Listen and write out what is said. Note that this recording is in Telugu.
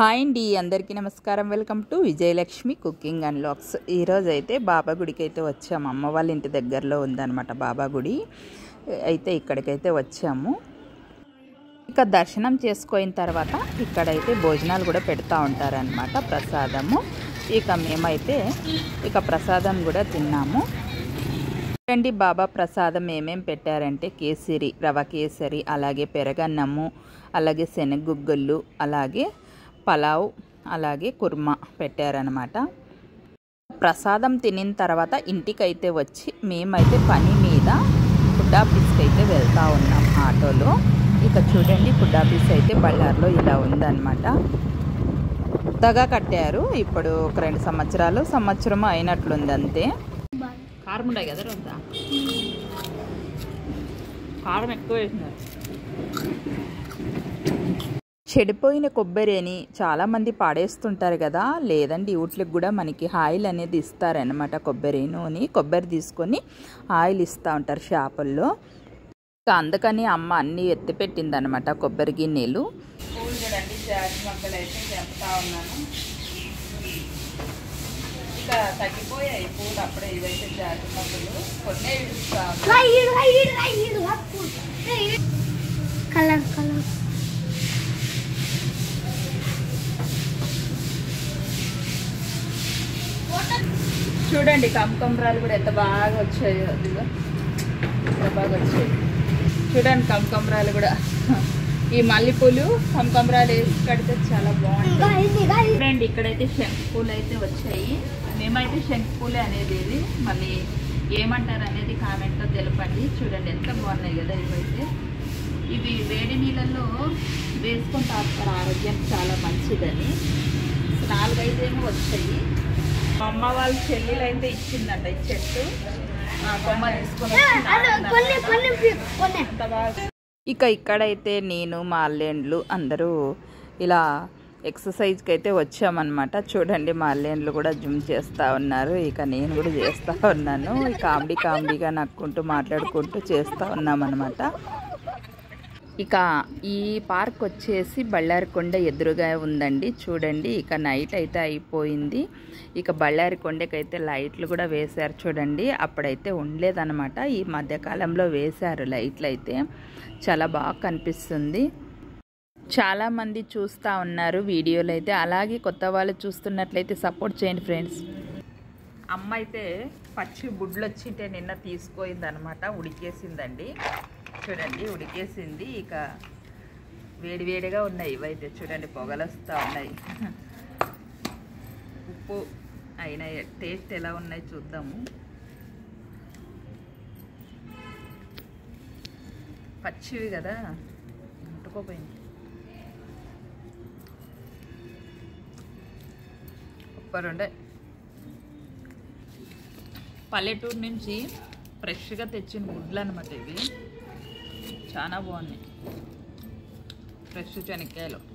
హాయ్ అండి అందరికీ నమస్కారం welcome to Vijayalakshmi cooking and vlogs ఈరోజు అయితే బాబా గుడికి అయితే వచ్చాము అమ్మ వాళ్ళ ఇంటి దగ్గరలో ఉందన్నమాట బాబా గుడి అయితే ఇక్కడికైతే వచ్చాము ఇక దర్శనం చేసుకున్న తర్వాత ఇక్కడైతే భోజనాలు కూడా పెడతా ఉంటారనమాట ప్రసాదము ఇక మేమైతే ఇక ప్రసాదం కూడా తిన్నాము చూడండి బాబా ప్రసాదం ఏమేం పెట్టారంటే కేసరి రవ కేసరి అలాగే పెరగన్నము అలాగే శనగగుగ్గళ్ళు అలాగే పలావ్ అలాగే కుర్మా పెట్టారనమాట ప్రసాదం తినిన తర్వాత ఇంటికైతే వచ్చి మేమైతే పని మీద ఫుడ్ ఆఫీస్కి అయితే వెళ్తూ ఉన్నాం ఆటోలో ఇక చూడండి ఫుడ్ ఆఫీస్ అయితే బళ్ళార్లో ఇలా ఉందన్నమాట కొత్తగా కట్టారు ఇప్పుడు ఒక రెండు సంవత్సరాలు సంవత్సరం అయినట్లుంది అంతే కారం ఉన్నాయి కదా రొద్ద కారం ఎక్కువ వేసినారు చెడిపోయిన కొబ్బరి అని చాలామంది పాడేస్తుంటారు కదా లేదండి వీటికి కూడా మనకి ఆయిల్ అనేది ఇస్తారనమాట కొబ్బరి నూనె కొబ్బరి తీసుకొని ఆయిల్ ఇస్తూ ఉంటారు షాపుల్లో ఇంకా అందుకని అమ్మ అన్నీ ఎత్తి పెట్టిందనమాట కొబ్బరి గిన్నెలు పూలు చూడండి జాతి మొక్కలు అయితే చెప్తా ఉన్నాను ఇక తగ్గిపోయాయి పూలు అప్పుడే ఇవైతే జాతి మొక్కలు కొన్నే విడుస్తా కలర్ కలర్ చూడండి కంకంబరాలు కూడా ఎంత బాగా వచ్చాయో అదిగో ఎంత బాగా వచ్చాయి చూడండి కంకంబరాలు కూడా ఈ మల్లెపూలు కంకంబరాలు వేసి కడితే చాలా బాగుంటాయి చూడండి ఇక్కడైతే శంఖ పూలు అయితే వచ్చాయి మేమైతే శంఖ పూలే అనేది ఇది మళ్ళీ ఏమంటారు అనేది కామెంట్లో తెలపండి చూడండి ఎంత బాగున్నాయి కదా ఇవైతే ఇవి వేడి నీళ్ళల్లో వేసుకొని తాగుతారు ఆరోగ్యానికి చాలా మంచిదని నాలుగైదేమో వచ్చాయి మా అమ్మ వాళ్ళ చెల్లెలు అయితే ఇచ్చిందంట ఈ చెట్టు ఆ కొమ్మ తీసుకొని వచ్చి నాటిందన్నమాట. అంత బాగా ఇక ఇక్కడైతే నేను మా అల్లేండ్లు అందరూ ఇలా ఎక్సర్సైజ్కి అయితే వచ్చామన్నమాట చూడండి మా అల్లేండ్లు కూడా జిమ్ చేస్తూ ఉన్నారు ఇక నేను కూడా చేస్తూ ఉన్నాను ఈ కామెడీ కామెడీగా నక్కుంటూ మాట్లాడుకుంటూ చేస్తూ ఉన్నామన్నమాట ఇక ఈ పార్క్ వచ్చేసి బళ్ళారికొండ ఎదురుగా ఉందండి చూడండి ఇక నైట్ అయితే అయిపోయింది ఇక బళ్ళారికొండకైతే లైట్లు కూడా వేశారు చూడండి అప్పుడైతే ఉండలేదన్నమాట ఈ మధ్యకాలంలో వేశారు లైట్లు అయితే చాలా బాగా కనిపిస్తుంది చాలామంది చూస్తూ ఉన్నారు వీడియోలు అయితే అలాగే కొత్త వాళ్ళు చూస్తున్నట్లయితే సపోర్ట్ చేయండి ఫ్రెండ్స్ అమ్మ అయితే పచ్చి బుడ్లు వచ్చింటే నిన్న తీసుకోయింది అనమాట ఉడికేసిందండి చూడండి ఉడికేసింది ఇక వేడివేడిగా ఉన్నాయి ఇవైతే చూడండి పొగలు వస్తూ ఉన్నాయి ఉప్పు అయినా టేస్ట్ ఎలా ఉన్నాయి చూద్దాము పచ్చివి కదా అంటుకోపోయింది సూపర్ ఉండే పల్లెటూరు నుంచి ఫ్రెష్గా తెచ్చిన గుడ్లు అనమాట ఇవి చాలా బాగున్నాయి ఫ్రెష్ శనక్కాయలు